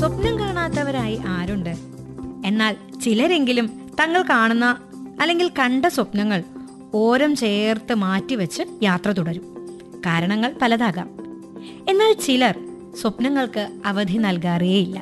സ്വപ്നം കാണാത്തവരായി ആരുണ്ട് എന്നാൽ ചിലരെങ്കിലും തങ്ങൾ കാണുന്ന അല്ലെങ്കിൽ കണ്ട സ്വപ്നങ്ങൾ ഓരം ചേർത്ത് മാറ്റിവെച്ച് യാത്ര തുടരും കാരണങ്ങൾ പലതാകാം എന്നാൽ ചിലർ സ്വപ്നങ്ങൾക്ക് അവധി നൽകാറേയില്ല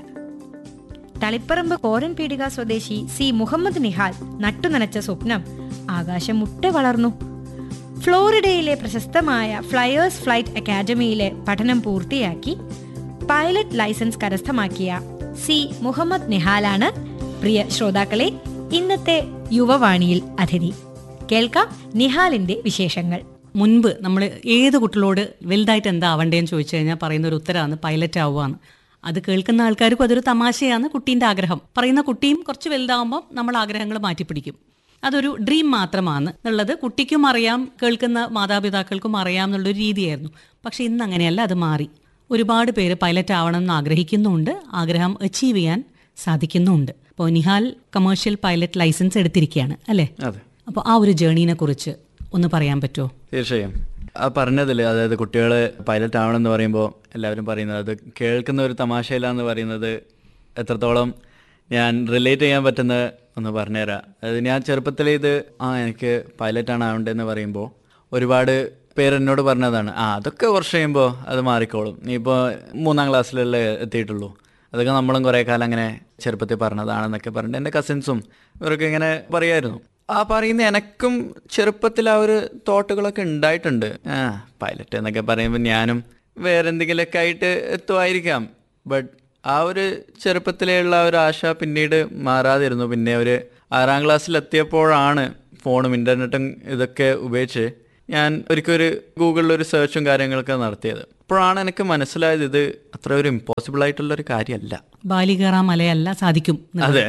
തളിപ്പറമ്പ് കോരൻപീടിക സ്വദേശി സി മുഹമ്മദ് നിഹാൽ നട്ടുനനച്ച സ്വപ്നം ആകാശം മുട്ടെ വളർന്നു ഫ്ലോറിഡയിലെ പ്രശസ്തമായ ഫ്ലയേഴ്സ് ഫ്ലൈറ്റ് അക്കാദമിയിലെ പഠനം പൂർത്തിയാക്കി പൈലറ്റ് ലൈസൻസ് കരസ്ഥമാക്കിയ സി മുഹമ്മദ് നിഹാലാണ് പ്രിയ ശ്രോതാക്കളെ ഇന്നത്തെ യുവവാണിയിൽ അതിഥി കേൾക്കാം നിഹാലിന്റെ വിശേഷങ്ങൾ മുൻപ് നമ്മൾ ഏത് കുട്ടികളോട് വലുതായിട്ട് എന്താ ആവണ്ടേന്ന് ചോദിച്ചു കഴിഞ്ഞാൽ പറയുന്ന ഒരു ഉത്തരമാണ് പൈലറ്റ് ആവുകയാണ് അത് കേൾക്കുന്ന ആൾക്കാർക്കും അതൊരു തമാശയാണ് കുട്ടീൻ്റെ ആഗ്രഹം പറയുന്ന കുട്ടിയും കുറച്ച് വലുതാവുമ്പോൾ നമ്മൾ ആഗ്രഹങ്ങൾ മാറ്റിപ്പിടിക്കും അതൊരു ഡ്രീം മാത്രമാണ് എന്നുള്ളത് കുട്ടിക്കും അറിയാം കേൾക്കുന്ന മാതാപിതാക്കൾക്കും അറിയാം എന്നുള്ളൊരു രീതിയായിരുന്നു പക്ഷെ ഇന്ന് അങ്ങനെയല്ല അത് മാറി ഒരുപാട് പേര് പൈലറ്റ് ആവണം എന്ന് ആഗ്രഹിക്കുന്നുണ്ട് ആഗ്രഹം അച്ചീവ് ചെയ്യാൻ സാധിക്കുന്നുമുണ്ട് അപ്പോൾ നിഹാൽ കമേഴ്ഷ്യൽ പൈലറ്റ് ലൈസൻസ് എടുത്തിരിക്കുകയാണ് അല്ലേ അതെ അപ്പോൾ ആ ഒരു ജേണീനെ കുറിച്ച് ഒന്ന് പറയാൻ പറ്റുമോ തീർച്ചയായും ആ പറഞ്ഞതിൽ അതായത് കുട്ടികൾ പൈലറ്റ് ആവണമെന്ന് പറയുമ്പോൾ എല്ലാവരും പറയുന്നത് അത് കേൾക്കുന്ന ഒരു തമാശയിലാന്ന് പറയുന്നത് എത്രത്തോളം ഞാൻ റിലേറ്റ് ചെയ്യാൻ പറ്റുന്ന ഒന്ന് പറഞ്ഞുതരാം അതായത് ഞാൻ ചെറുപ്പത്തിൽ ഇത് ആ എനിക്ക് പൈലറ്റാണ് ആവേണ്ടതെന്ന് പറയുമ്പോൾ ഒരുപാട് പേര് എന്നോട് പറഞ്ഞതാണ് ആ അതൊക്കെ കുറച്ച് കഴിയുമ്പോൾ അത് മാറിക്കോളും നീ ഇപ്പോൾ മൂന്നാം ക്ലാസ്സിലല്ലേ എത്തിയിട്ടുള്ളൂ അതൊക്കെ നമ്മളും കുറേ കാലം അങ്ങനെ ചെറുപ്പത്തിൽ പറഞ്ഞതാണെന്നൊക്കെ പറഞ്ഞിട്ട് എൻ്റെ കസിൻസും ഇവരൊക്കെ ഇങ്ങനെ പറയായിരുന്നു ആ പറയുന്ന എനക്കും ചെറുപ്പത്തിൽ ആ ഒരു തോട്ടുകളൊക്കെ ഉണ്ടായിട്ടുണ്ട് ആ പൈലറ്റ് എന്നൊക്കെ പറയുമ്പോൾ ഞാനും വേറെ എന്തെങ്കിലുമൊക്കെ ആയിട്ട് എത്തുമായിരിക്കാം ബട്ട് ആ ഒരു ചെറുപ്പത്തിലുള്ള ആ ഒരു ആശ പിന്നീട് മാറാതിരുന്നു പിന്നെ ഒരു ആറാം ക്ലാസ്സിൽ എത്തിയപ്പോഴാണ് ഫോണും ഇൻ്റർനെറ്റും ഇതൊക്കെ ഉപയോഗിച്ച് ഞാൻ ഒരിക്കൽ ഒരു ഗൂഗിളിൽ ഒരു സെർച്ചും കാര്യങ്ങളൊക്കെ നടത്തിയത് അപ്പോഴാണ് എനിക്ക് മനസ്സിലായത് ഇത് അത്ര ഒരു ഇമ്പോസിബിൾ ആയിട്ടുള്ള ഒരു കാര്യമല്ല ബാലികേറ മലയല്ല സാധിക്കും എന്നുള്ളത്. അതെ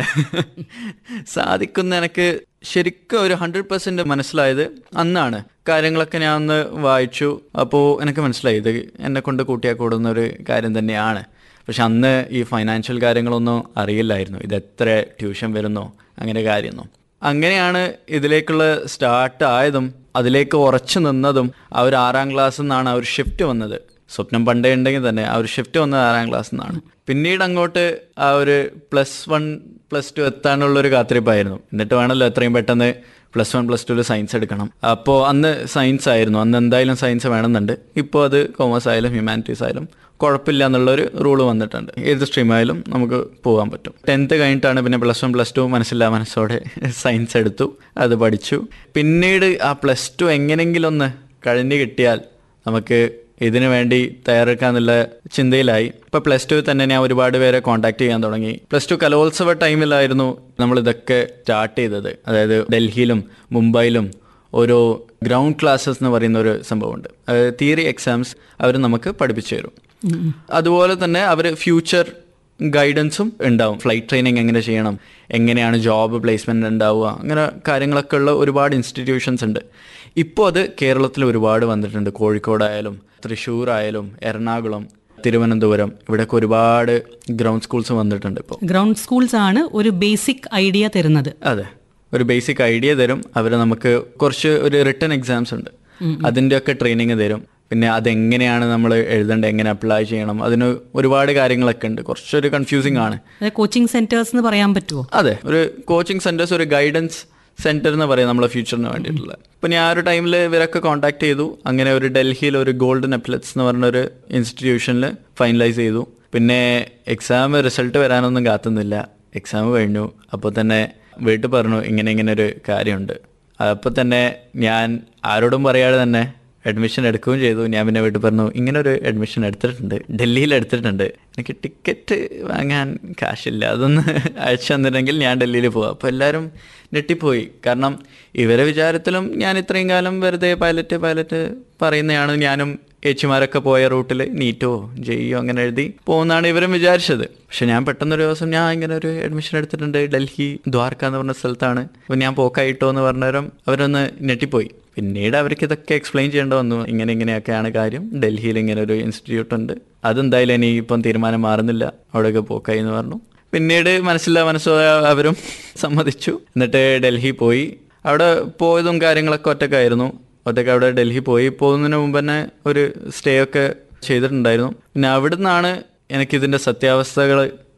സാധിക്കുന്ന എനിക്ക് ശരിക്കും ഒരു ഹൺഡ്രഡ് പെർസെന്റ് മനസ്സിലായത് അന്നാണ് കാര്യങ്ങളൊക്കെ ഞാൻ ഒന്ന് വായിച്ചു അപ്പോൾ എനിക്ക് മനസ്സിലായി ഇത് എന്നെ കൊണ്ട് കൂട്ടിയാൽ കൂടുന്ന ഒരു കാര്യം തന്നെയാണ് പക്ഷെ അന്ന് ഈ ഫൈനാൻഷ്യൽ കാര്യങ്ങളൊന്നും അറിയില്ലായിരുന്നു ഇത് എത്ര ട്യൂഷൻ വരുന്നോ അങ്ങനെ കാര്യമൊന്നും അങ്ങനെയാണ് ഇതിലേക്കുള്ള സ്റ്റാർട്ട് ആയതും അതിലേക്ക് ഉറച്ചു നിന്നതും ആ ഒരു ആറാം ക്ലാസ്സിൽ നിന്നാണ് ആ ഒരു ഷിഫ്റ്റ് വന്നത് സ്വപ്നം പണ്ടേ ഉണ്ടെങ്കിൽ തന്നെ ആ ഒരു ഷിഫ്റ്റ് വന്നത് ആറാം ക്ലാസ്സിൽ നിന്നാണ് പിന്നീട് അങ്ങോട്ട് ആ ഒരു പ്ലസ് വൺ പ്ലസ് ടു എത്താനുള്ള ഒരു കാത്തിരിപ്പായിരുന്നു എന്നിട്ട് വേണമല്ലോ എത്രയും പെട്ടെന്ന് പ്ലസ് വൺ പ്ലസ് ടുവിൽ സയൻസ് എടുക്കണം അപ്പോൾ അന്ന് സയൻസ് ആയിരുന്നു അന്ന് എന്തായാലും സയൻസ് വേണമെന്നുണ്ട് ഇപ്പോൾ അത് കോമേഴ്സ് ആയാലും ഹ്യൂമാനിറ്റീസ് ആയാലും കുഴപ്പമില്ല എന്നുള്ളൊരു റൂള് വന്നിട്ടുണ്ട് ഏത് സ്ട്രീം ആയാലും നമുക്ക് പോകാൻ പറ്റും ടെൻത്ത് കഴിഞ്ഞിട്ടാണ് പിന്നെ പ്ലസ് വൺ പ്ലസ് ടു മനസ്സില്ല മനസ്സോടെ സയൻസ് എടുത്തു അത് പഠിച്ചു പിന്നീട് ആ പ്ലസ് ടു എങ്ങനെയെങ്കിലും ഒന്ന് കഴിഞ്ഞ് കിട്ടിയാൽ നമുക്ക് ഇതിനു വേണ്ടി തയ്യാറെടുക്കാന്നുള്ള ചിന്തയിലായി ഇപ്പൊ പ്ലസ് ടു തന്നെ ഞാൻ ഒരുപാട് പേരെ കോൺടാക്ട് ചെയ്യാൻ തുടങ്ങി പ്ലസ് ടു കലോത്സവ ടൈമിലായിരുന്നു നമ്മൾ ഇതൊക്കെ സ്റ്റാർട്ട് ചെയ്തത് അതായത് ഡൽഹിയിലും മുംബൈയിലും ഓരോ ഗ്രൗണ്ട് ക്ലാസ്സസ് എന്ന് പറയുന്ന ഒരു സംഭവമുണ്ട് അതായത് തിയറി എക്സാംസ് അവർ നമുക്ക് പഠിപ്പിച്ചു തരും അതുപോലെ തന്നെ അവർ ഫ്യൂച്ചർ ഗൈഡൻസും ഉണ്ടാവും ഫ്ലൈറ്റ് ട്രെയിനിങ് എങ്ങനെ ചെയ്യണം എങ്ങനെയാണ് ജോബ് പ്ലേസ്മെന്റ് ഉണ്ടാവുക അങ്ങനെ കാര്യങ്ങളൊക്കെ ഉള്ള ഒരുപാട് ഇൻസ്റ്റിറ്റ്യൂഷൻസ് ഉണ്ട് ഇപ്പോൾ അത് കേരളത്തിൽ ഒരുപാട് വന്നിട്ടുണ്ട് കോഴിക്കോടായാലും തൃശ്ശൂർ ആയാലും എറണാകുളം തിരുവനന്തപുരം ഇവിടെയൊക്കെ ഒരുപാട് ഗ്രൗണ്ട് സ്കൂൾസ് വന്നിട്ടുണ്ട് ഇപ്പോൾ ഗ്രൗണ്ട് സ്കൂൾസ് ആണ് ഒരു ബേസിക് ഐഡിയ തരുന്നത് അതെ ഒരു ബേസിക് ഐഡിയ തരും അവർ നമുക്ക് കുറച്ച് ഒരു റിട്ടേൺ എക്സാംസ് ഉണ്ട് അതിൻ്റെയൊക്കെ ട്രെയിനിങ് തരും പിന്നെ അതെങ്ങനെയാണ് നമ്മൾ എഴുതേണ്ടത് എങ്ങനെ അപ്ലൈ ചെയ്യണം അതിന് ഒരുപാട് കാര്യങ്ങളൊക്കെ ഉണ്ട് കുറച്ചൊരു കൺഫ്യൂസിങ് ആണ് കോച്ചിങ് സെന്റേഴ്സ് എന്ന് പറയാൻ പറ്റുമോ അതെ ഒരു കോച്ചിങ് സെന്റേഴ്സ് ഒരു ഗൈഡൻസ് സെന്റർ എന്ന് പറയാം നമ്മളെ ഫ്യൂച്ചറിന് വേണ്ടിയിട്ടുള്ള ഇപ്പം ഞാൻ ആ ഒരു ടൈമിൽ ഇവരൊക്കെ കോൺടാക്ട് ചെയ്തു അങ്ങനെ ഒരു ഡൽഹിയിൽ ഒരു ഗോൾഡൻ അപ്ലറ്റ്സ് എന്ന് പറഞ്ഞ ഒരു ഇൻസ്റ്റിറ്റ്യൂഷനിൽ ഫൈനലൈസ് ചെയ്തു പിന്നെ എക്സാം റിസൾട്ട് വരാനൊന്നും കാത്തുന്നില്ല എക്സാം കഴിഞ്ഞു അപ്പോൾ തന്നെ വീട്ടിൽ പറഞ്ഞു ഇങ്ങനെ ഇങ്ങനെ ഒരു കാര്യമുണ്ട് അപ്പോൾ തന്നെ ഞാൻ ആരോടും പറയാതെ തന്നെ അഡ്മിഷൻ എടുക്കുകയും ചെയ്തു ഞാൻ പിന്നെ വീട്ടിൽ പറഞ്ഞു ഇങ്ങനെ ഒരു അഡ്മിഷൻ എടുത്തിട്ടുണ്ട് ഡൽഹിയിൽ എടുത്തിട്ടുണ്ട് എനിക്ക് ടിക്കറ്റ് വാങ്ങാൻ കാശില്ല അതൊന്ന് അയച്ചു തന്നിട്ടുണ്ടെങ്കിൽ ഞാൻ ഡൽഹിയിൽ പോവാം അപ്പോൾ എല്ലാവരും ഞെട്ടിപ്പോയി കാരണം ഇവരെ വിചാരത്തിലും ഞാൻ ഇത്രയും കാലം വെറുതെ പൈലറ്റ് പൈലറ്റ് പറയുന്നതാണ് ഞാനും ഏച്ചിമാരൊക്കെ പോയ റൂട്ടിൽ നീറ്റോ ജെയ്യോ അങ്ങനെ എഴുതി പോകുന്നതാണ് ഇവരും വിചാരിച്ചത് പക്ഷെ ഞാൻ പെട്ടെന്നൊരു ദിവസം ഞാൻ ഇങ്ങനെ ഒരു അഡ്മിഷൻ എടുത്തിട്ടുണ്ട് ഡൽഹി ദ്വാരക എന്ന് പറഞ്ഞ സ്ഥലത്താണ് അപ്പോൾ ഞാൻ പോക്കായിട്ടോ എന്ന് പറഞ്ഞവരും അവരൊന്ന് ഞെട്ടിപ്പോയി പിന്നീട് അവർക്ക് ഇതൊക്കെ എക്സ്പ്ലെയിൻ ചെയ്യേണ്ട വന്നു ഇങ്ങനെ ഇങ്ങനെയൊക്കെയാണ് കാര്യം ഡൽഹിയിൽ ഇങ്ങനെ ഒരു ഇൻസ്റ്റിറ്റ്യൂട്ട് ഉണ്ട് അതെന്തായാലും ഇനി ഇപ്പം തീരുമാനം മാറുന്നില്ല അവിടെയൊക്കെ പോക്കായി എന്ന് പറഞ്ഞു പിന്നീട് മനസ്സില്ല മനസ്സോ അവരും സമ്മതിച്ചു എന്നിട്ട് ഡൽഹി പോയി അവിടെ പോയതും കാര്യങ്ങളൊക്കെ ഒറ്റക്കായിരുന്നു ഒറ്റയ്ക്ക് അവിടെ ഡൽഹി പോയി പോകുന്നതിന് മുമ്പ് തന്നെ ഒരു സ്റ്റേ ഒക്കെ ചെയ്തിട്ടുണ്ടായിരുന്നു പിന്നെ അവിടെ നിന്നാണ് എനിക്കിതിൻ്റെ സത്യാവസ്ഥകൾ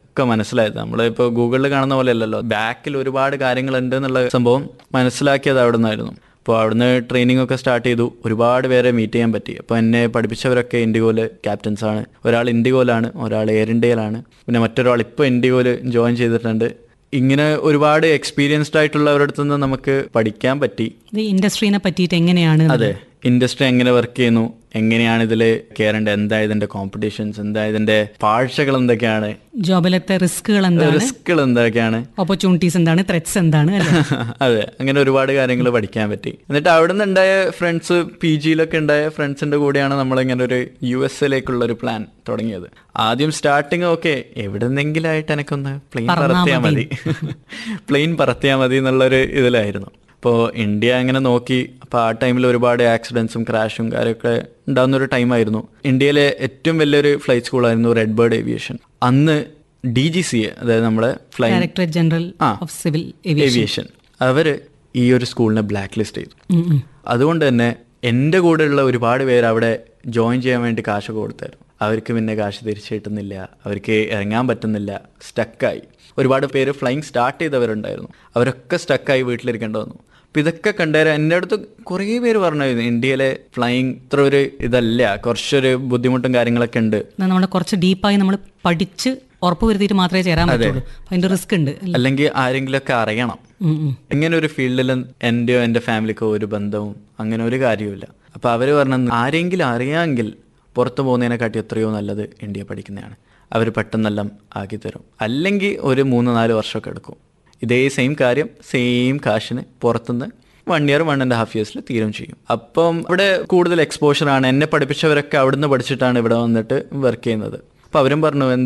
ഒക്കെ മനസ്സിലായത് നമ്മളിപ്പോൾ ഗൂഗിളിൽ കാണുന്ന പോലെ അല്ലല്ലോ ബാക്കിൽ ഒരുപാട് കാര്യങ്ങളുണ്ട് എന്നുള്ള സംഭവം മനസ്സിലാക്കിയത് അവിടെ നിന്നായിരുന്നു അപ്പോൾ അവിടുന്ന് ട്രെയിനിങ് ഒക്കെ സ്റ്റാർട്ട് ചെയ്തു ഒരുപാട് പേരെ മീറ്റ് ചെയ്യാൻ പറ്റി അപ്പോൾ എന്നെ പഠിപ്പിച്ചവരൊക്കെ ഇൻഡിഗോയിൽ ക്യാപ്റ്റൻസ് ആണ് ഒരാൾ ഇൻഡിഗോയിലാണ് ഒരാൾ എയർ ഇന്ത്യയിലാണ് പിന്നെ മറ്റൊരാൾ ഇപ്പോൾ ഇൻഡിഗോയിൽ ജോയിൻ ചെയ്തിട്ടുണ്ട് ഇങ്ങനെ ഒരുപാട് എക്സ്പീരിയൻസ്ഡ് ആയിട്ടുള്ളവരുടെ അടുത്ത് നിന്ന് നമുക്ക് പഠിക്കാൻ പറ്റി ഇത് ഇൻഡസ്ട്രീനെ പറ്റിയിട്ട് എങ്ങനെയാണ് അതെ ഇൻഡസ്ട്രി എങ്ങനെ വർക്ക് ചെയ്യുന്നു എങ്ങനെയാണ് ഇതിൽ കയറേണ്ടത് എന്താ ഇതിന്റെ കോമ്പറ്റീഷൻസ് എന്താ ഇതിന്റെ പാഴ്ചകൾ എന്തൊക്കെയാണ് ജോബിലത്തെ റിസ്കുകൾ എന്താണ് റിസ്കുകൾ എന്തൊക്കെയാണ് ഓപ്പർച്യൂണിറ്റീസ് എന്താണ് ത്രെറ്റ്സ് എന്താണ് അല്ലേ അതെ അങ്ങനെ ഒരുപാട് കാര്യങ്ങൾ പഠിക്കാൻ പറ്റി എന്നിട്ട് അവിടെ നിന്ന് ഉണ്ടായ ഫ്രണ്ട്സ് പി ജിയിലൊക്കെ ഉണ്ടായ ഫ്രണ്ട്സിന്റെ കൂടെയാണ് നമ്മൾ ഇങ്ങനെ ഒരു യു എസ് എയിലേക്കുള്ള ഒരു പ്ലാൻ തുടങ്ങിയത് ആദ്യം സ്റ്റാർട്ടിങ് ഓക്കെ എവിടെന്നെങ്കിലായിട്ട് എനിക്കൊന്ന് പ്ലെയിൻ പറത്തിയാൽ മതി പ്ലെയിൻ പറത്തിയാൽ മതി എന്നുള്ളൊരു ഇതിലായിരുന്നു അപ്പോൾ ഇന്ത്യ അങ്ങനെ നോക്കി അപ്പോൾ ആ ടൈമിൽ ഒരുപാട് ആക്സിഡൻസും ക്രാഷും കാര്യമൊക്കെ ഉണ്ടാകുന്ന ഒരു ടൈമായിരുന്നു ഇന്ത്യയിലെ ഏറ്റവും വലിയൊരു ഫ്ലൈറ്റ് സ്കൂളായിരുന്നു റെഡ് ബേർഡ് ഏവിയേഷൻ അന്ന് ഡി ജി സി എ അതായത് നമ്മുടെ ഫ്ലൈ ഡയറക്ടറേറ്റ് ജനറൽ ആ. ഓഫ് സിവിൽ ഏവിയേഷൻ ഏവിയേഷൻ അവര് ഈ ഒരു സ്കൂളിനെ ബ്ലാക്ക് ലിസ്റ്റ് ചെയ്തു അതുകൊണ്ട് തന്നെ എൻ്റെ കൂടെയുള്ള ഒരുപാട് പേര് അവിടെ ജോയിൻ ചെയ്യാൻ വേണ്ടി കാശൊക്കെ കൊടുത്തായിരുന്നു അവർക്ക് പിന്നെ കാശ് തിരിച്ചു കിട്ടുന്നില്ല അവർക്ക് ഇറങ്ങാൻ പറ്റുന്നില്ല സ്റ്റക്കായി ഒരുപാട് പേര് ഫ്ലൈങ് സ്റ്റാർട്ട് ചെയ്തവരുണ്ടായിരുന്നു അവരൊക്കെ സ്റ്റക്കായി വീട്ടിലിരിക്കേണ്ടി വന്നു അപ്പം ഇതൊക്കെ കണ്ടേരം എൻ്റെ അടുത്ത് കുറേ പേര് പറഞ്ഞായിരുന്നു ഇന്ത്യയിലെ ഫ്ലൈങ് ഇത്ര ഒരു ഇതല്ല കുറച്ചൊരു ബുദ്ധിമുട്ടും കാര്യങ്ങളൊക്കെ ഉണ്ട് നമ്മൾ കുറച്ച് ഡീപ്പായി നമ്മൾ പഠിച്ച് ഉറപ്പ് വരുത്തിയിട്ട് മാത്രമേ ചേരാൻ പറ്റുള്ളൂ അപ്പൊ അതിന്റെ റിസ്ക് ഉണ്ട് അല്ലേ? അല്ലെങ്കിൽ ആരെങ്കിലുമൊക്കെ അറിയണം ഉം, ഉം. ഇങ്ങനെ ഒരു ഫീൽഡിൽ എൻ്റെയോ എൻ്റെ ഫാമിലിക്കോ ഒരു ബന്ധവും അങ്ങനെ ഒരു കാര്യവുമില്ല അപ്പോൾ അവർ പറഞ്ഞ ആരെങ്കിലും അറിയാമെങ്കിൽ പുറത്തു പോകുന്നതിനെക്കാട്ടി എത്രയോ നല്ലത് ഇന്ത്യ പഠിക്കുന്നതാണ് അവർ പെട്ടെന്നെല്ലാം ആക്കി തരും അല്ലെങ്കിൽ ഒരു മൂന്ന് നാല് വർഷമൊക്കെ എടുക്കും ഇതേ സെയിം കാര്യം സെയിം കാശിന് പുറത്തുനിന്ന് one year one and half ഇയേഴ്സിൽ തീരും ചെയ്യും അപ്പം ഇവിടെ കൂടുതൽ എക്സ്പോഷറാണ് എന്നെ പഠിപ്പിച്ചവരൊക്കെ അവിടുന്ന് പഠിച്ചിട്ടാണ് ഇവിടെ വന്നിട്ട് വർക്ക് ചെയ്യുന്നത് അപ്പോൾ അവരും പറഞ്ഞു